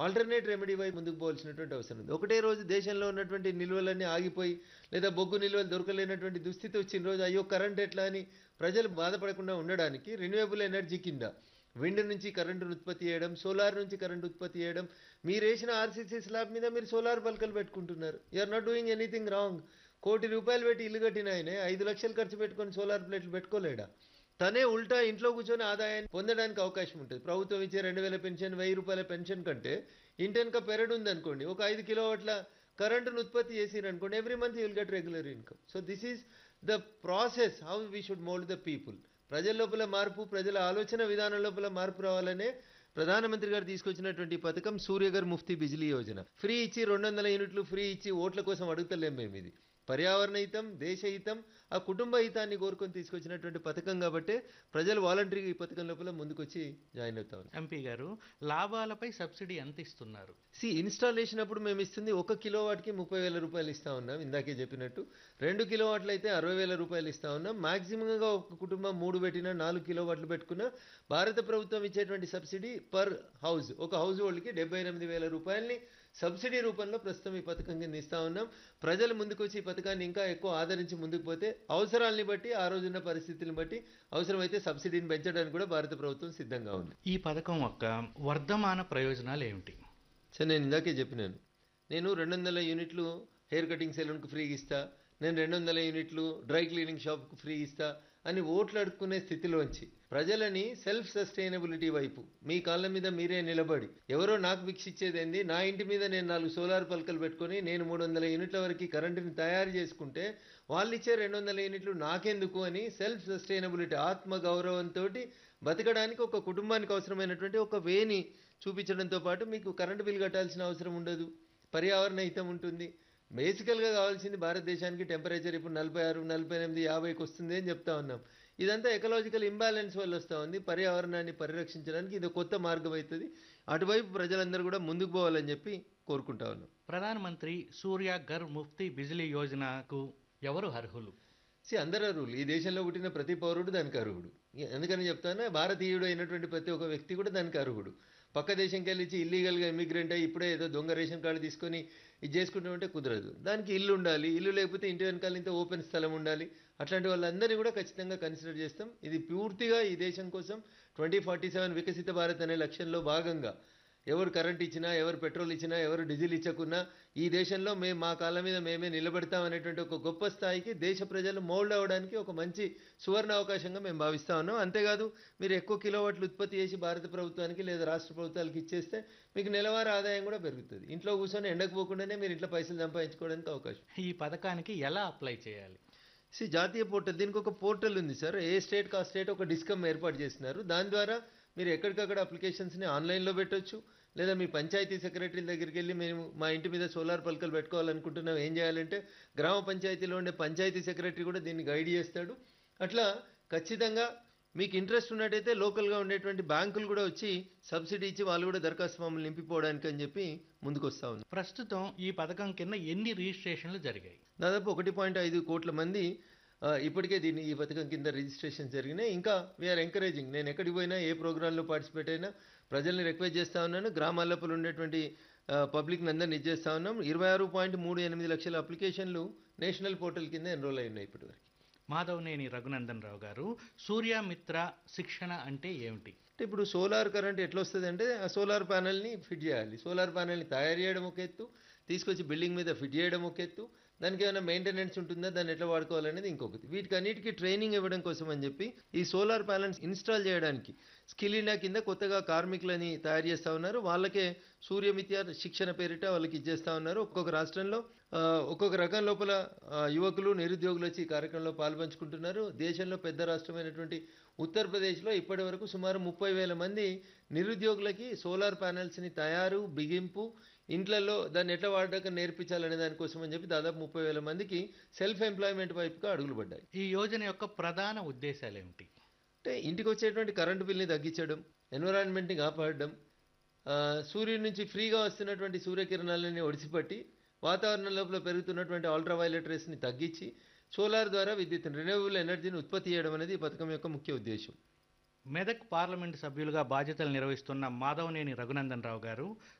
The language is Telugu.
ఆల్టర్నేట్ రెమెడీ వైపు ముందుకు పోవాల్సినటువంటి అవసరం ఉంది ఒకటే రోజు దేశంలో ఉన్నటువంటి నిల్వలన్నీ ఆగిపోయి లేదా బొగ్గు నిల్వలు దొరకలేనటువంటి దుస్థితి వచ్చిన రోజు అయ్యో కరెంట్ ఎట్లా అని ప్రజలు బాధపడకుండా ఉండడానికి రెన్యూవబుల్ ఎనర్జీ కింద విండ్ నుంచి కరెంటును ఉత్పత్తి చేయడం సోలార్ నుంచి కరెంట్ ఉత్పత్తి చేయడం మీరు వేసిన ఆర్సీసీ స్లాబ్ మీద మీరు సోలార్ పలకలు పెట్టుకుంటున్నారు you're not doing anything wrong కోటి రూపాయలు పెట్టి ఇల్లు కట్టిన ఆయనే ఐదు లక్షలు ఖర్చు పెట్టుకొని సోలార్ ప్లేట్లు పెట్టుకోలేడా తనే ఉల్టా ఇంట్లో కూర్చొని ఆదాయాన్ని పొందడానికి అవకాశం ఉంటుంది ప్రభుత్వం ఇచ్చే రెండు వేల పెన్షన్ వెయ్యి రూపాయల పెన్షన్ కంటే ఇంటెనక పెరడు ఉంది అనుకోండి ఒక ఐదు కిలోవాట్ల కరెంటును ఉత్పత్తి చేసిరు అనుకోండి every month you'll get regular income so this is the process how we should mold the people ప్రజల లోపల మార్పు ప్రజల ఆలోచన విధానం లోపల మార్పు రావాలనే ప్రధానమంత్రి గారు తీసుకొచ్చినటువంటి ఈ పథకం సూర్యగర్ ముఫ్తీ బిజిలీ యోజన ఫ్రీ ఇచ్చి రెండు వందల యూనిట్లు ఫ్రీ ఇచ్చి ఓట్ల కోసం అడుగుతలేం మేము ఇది పర్యావరణ హితం దేశ హితం ఆ కుటుంబ హితాన్ని కోరుకొని తీసుకొచ్చినటువంటి పథకం కాబట్టి ప్రజలు వాలంటరీగా ఈ పథకం లోపల ముందుకొచ్చి జాయిన్ అవుతా ఉన్నారు ఎంపీ గారు లాభాలపై సబ్సిడీ ఎంత ఇస్తున్నారు సి ఇన్స్టాలేషన్ అప్పుడు మేము ఇస్తుంది ఒక కిలో వాట్కి ముప్పై వేల రూపాయలు ఇస్తా ఉన్నాం ఇందాకే చెప్పినట్టు రెండు కిలో వాట్లు అయితే అరవై వేల రూపాయలు ఇస్తా ఉన్నాం మాక్సిమంగా ఒక కుటుంబం మూడు పెట్టినా నాలుగు కిలో వాట్లు పెట్టుకున్నా భారత ప్రభుత్వం ఇచ్చేటువంటి సబ్సిడీ పర్ హౌస్ ఒక హౌస్ హోల్డ్కి డెబ్బై ఎనిమిది వేల రూపాయలని సబ్సిడీ రూపంలో ప్రస్తుతం ఈ పథకం కింద ఇస్తా ఉన్నాం ప్రజలు ముందుకు వచ్చి ఈ పథకాన్ని ఇంకా ఎక్కువ ఆదరించి ముందుకు పోతే అవసరాల్ని బట్టి ఆ రోజున్న పరిస్థితులను బట్టి అవసరమైతే సబ్సిడీని పెంచడానికి కూడా భారత ప్రభుత్వం సిద్ధంగా ఉంది ఈ పథకం యొక్క వర్ధమాన ప్రయోజనాలు ఏమిటి సరే నేను ఇందాకే చెప్పినాను నేను రెండు వందల యూనిట్లు హెయిర్ కటింగ్ సెలూన్కి ఫ్రీగా ఇస్తా నేను రెండు వందల యూనిట్లు డ్రై క్లీనింగ్ షాప్కి ఫ్రీ ఇస్తా అని ఓట్లు అడుక్కునే స్థితిలోంచి ప్రజలని సెల్ఫ్ సస్టైనబిలిటీ వైపు మీ కాళ్ళ మీద మీరే నిలబడి ఎవరో నాకు భిక్షిచ్చేదేంది నా ఇంటి మీద నేను నాలుగు సోలార్ పలకలు పెట్టుకొని నేను మూడు వందల యూనిట్ల వరకు కరెంటుని తయారు చేసుకుంటే వాళ్ళు ఇచ్చే రెండు వందల యూనిట్లు నాకెందుకు అని సెల్ఫ్ సస్టైనబిలిటీ ఆత్మ గౌరవంతో బతకడానికి ఒక కుటుంబానికి అవసరమైనటువంటి ఒక వేని చూపించడంతో పాటు మీకు కరెంటు బిల్ కట్టాల్సిన అవసరం ఉండదు పర్యావరణ హితం ఉంటుంది బేసికల్గా కావాల్సింది భారతదేశానికి టెంపరేచర్ ఇప్పుడు నలభై ఆరు నలభై ఎనిమిది యాభైకి వస్తుంది అని చెప్తా ఉన్నాం ఇదంతా ఎకలాజికల్ ఇంబ్యాలెన్స్ వల్ల వస్తూ ఉంది పర్యావరణాన్ని పరిరక్షించడానికి ఇది కొత్త మార్గం అవుతుంది అటువైపు ప్రజలందరూ కూడా ముందుకు పోవాలని చెప్పి కోరుకుంటా ఉన్నాం ప్రధానమంత్రి సూర్య ఘర్ ముఫ్తీ బిజిలీ యోజనకు ఎవరు అర్హులు సి అందరు అర్హులు ఈ దేశంలో పుట్టిన ప్రతి పౌరుడు దానికి అర్హుడు ఎందుకని చెప్తాను భారతీయుడు అయినటువంటి ప్రతి ఒక్క వ్యక్తి కూడా దానికి అర్హుడు పక్క దేశంకి వెళ్ళి ఇచ్చి ఇల్లీగల్గా ఇమిగ్రెంట్ అయ్యి ఇప్పుడే ఏదో దొంగ రేషన్ కార్డు తీసుకొని ఇది చేసుకుంటామంటే కుదరదు దానికి ఇల్లు ఉండాలి ఇల్లు లేకపోతే ఇంటి వెనకాల ఇంత ఓపెన్ స్థలం ఉండాలి అట్లాంటి వాళ్ళందరినీ కూడా ఖచ్చితంగా కన్సిడర్ చేస్తాం ఇది పూర్తిగా ఈ దేశం కోసం ట్వంటీ ఫార్టీ సెవెన్ వికసిత భారత్ అనే లక్ష్యంలో భాగంగా ఎవరు కరెంట్ ఇచ్చినా ఎవరు పెట్రోల్ ఇచ్చినా ఎవరు డీజిల్ ఇచ్చకున్నా ఈ దేశంలో మేము మా కాళ్ళ మీద మేమే నిలబడతాం అనేటువంటి ఒక గొప్ప స్థాయికి దేశ ప్రజలు మౌల్డ్ అవ్వడానికి ఒక మంచి సువర్ణ అవకాశంగా మేము భావిస్తా ఉన్నాం అంతేకాదు మీరు ఎక్కువ కిలోవాట్లు ఉత్పత్తి చేసి భారత ప్రభుత్వానికి లేదా రాష్ట్ర ప్రభుత్వాలకు ఇచ్చేస్తే మీకు నెలవారీ ఆదాయం కూడా పెరుగుతుంది ఇంట్లో కూర్చొని ఎండకు పోకుండానే మీరు ఇంట్లో పైసలు సంపాదించుకోవడానికి అవకాశం ఈ పథకానికి ఎలా అప్లై చేయాలి సి జాతీయ పోర్టల్ దీనికి ఒక పోర్టల్ ఉంది సార్ ఏ స్టేట్కి ఆ స్టేట్ ఒక డిస్కమ్ ఏర్పాటు చేస్తున్నారు దాని ద్వారా మీరు ఎక్కడికక్కడ అప్లికేషన్స్ని ఆన్లైన్లో పెట్టొచ్చు లేదా మీ పంచాయతీ సెక్రటరీ దగ్గరికి వెళ్ళి మేము మా ఇంటి మీద సోలార్ పలకలు పెట్టుకోవాలనుకుంటున్నాం ఏం చేయాలంటే గ్రామ పంచాయతీలో ఉండే పంచాయతీ సెక్రటరీ కూడా దీన్ని గైడ్ చేస్తాడు అట్లా ఖచ్చితంగా మీకు ఇంట్రెస్ట్ ఉన్నట్టయితే లోకల్గా ఉండేటువంటి బ్యాంకులు కూడా వచ్చి సబ్సిడీ ఇచ్చి వాళ్ళు కూడా దరఖాస్తు ఫామ్లు నింపిపోవడానికి అని చెప్పి ముందుకు వస్తూ ఉంది ప్రస్తుతం ఈ పథకం కింద ఎన్ని రిజిస్ట్రేషన్లు జరిగాయి దాదాపు ఒకటి పాయింట్ ఐదు కోట్ల మంది ఆ, ఇప్పటికే దీన్ని ఈ పథకం కింద రిజిస్ట్రేషన్ జరిగినాయి ఇంకా వీఆర్ ఎంకరేజింగ్ నేను ఎక్కడికి పోయినా ఏ ప్రోగ్రాంలో పార్టిసిపేట్ అయినా ప్రజల్ని రిక్వెస్ట్ చేస్తా ఉన్నాను గ్రామాల లోపల ఉండేటువంటి పబ్లిక్ అందరిని ఇచ్చేస్తా ఉన్నాం ఇరవై ఆరు పాయింట్ మూడు ఎనిమిది లక్షల అప్లికేషన్లు నేషనల్ పోర్టల్ కింద ఎన్రోల్ అయి ఉన్నాయి ఇప్పటివరకు మాధవనేని రఘునందన్ రావు గారు సూర్యమిత్ర శిక్షణ అంటే ఏమిటి అంటే ఇప్పుడు సోలార్ కరెంట్ ఎట్లా వస్తుంది అంటే ఆ సోలార్ ప్యానల్ని ఫిట్ చేయాలి సోలార్ ప్యానల్ని తయారు చేయడం ఒక ఎత్తు తీసుకొచ్చి బిల్డింగ్ మీద ఫిట్ చేయడం ఒక ఎత్తు దానికి ఏమైనా మెయింటెనెన్స్ ఉంటుందా దాన్ని ఎట్లా వాడుకోవాలనేది ఇంకొకటి వీటికి అన్నిటికీ ట్రైనింగ్ ఇవ్వడం కోసం అని చెప్పి ఈ సోలార్ ప్యానల్స్ ఇన్స్టాల్ చేయడానికి స్కిల్ ఇండియా కింద కొత్తగా కార్మికులని తయారు చేస్తూ ఉన్నారు వాళ్ళకే సూర్యమిత్య శిక్షణ పేరిట వాళ్ళకి ఇచ్చేస్తా ఉన్నారు ఒక్కొక్క రాష్ట్రంలో ఆ, ఒక్కొక్క రకం లోపల ఆ, యువకులు నిరుద్యోగులు వచ్చి ఈ కార్యక్రమంలో పాల్పంచుకుంటున్నారు దేశంలో పెద్ద రాష్ట్రమైనటువంటి ఉత్తరప్రదేశ్లో ఇప్పటి వరకు సుమారు ముప్పై వేల మంది నిరుద్యోగులకి సోలార్ ప్యానెల్స్ని తయారు బిగింపు ఇంట్లలో దాన్ని ఎట్లా వాడక నేర్పించాలనే దానికోసం అని చెప్పి దాదాపు ముప్పై వేల మందికి సెల్ఫ్ ఎంప్లాయ్మెంట్ వైపుగా అడుగులు పడ్డాయి ఈ యోజన యొక్క ప్రధాన ఉద్దేశాలు ఏమిటి అంటే ఇంటికి వచ్చేటువంటి కరెంటు బిల్ని తగ్గించడం ఎన్విరాన్మెంట్ని కాపాడడం ఆ, సూర్యుడి నుంచి ఫ్రీగా వస్తున్నటువంటి సూర్యకిరణాలని ఒడిసిపట్టి వాతావరణం లోపల పెరుగుతున్నటువంటి అల్ట్రావైలెట్ రేస్ని తగ్గించి సోలార్ ద్వారా విద్యుత్ రెన్యూవబుల్ ఎనర్జీని ఉత్పత్తి చేయడం అనేది ఈ పథకం యొక్క ముఖ్య ఉద్దేశం మెదక్ పార్లమెంటు సభ్యులుగా బాధ్యతలు నిర్వహిస్తున్న మాధవనేని రఘునందన్ రావు గారు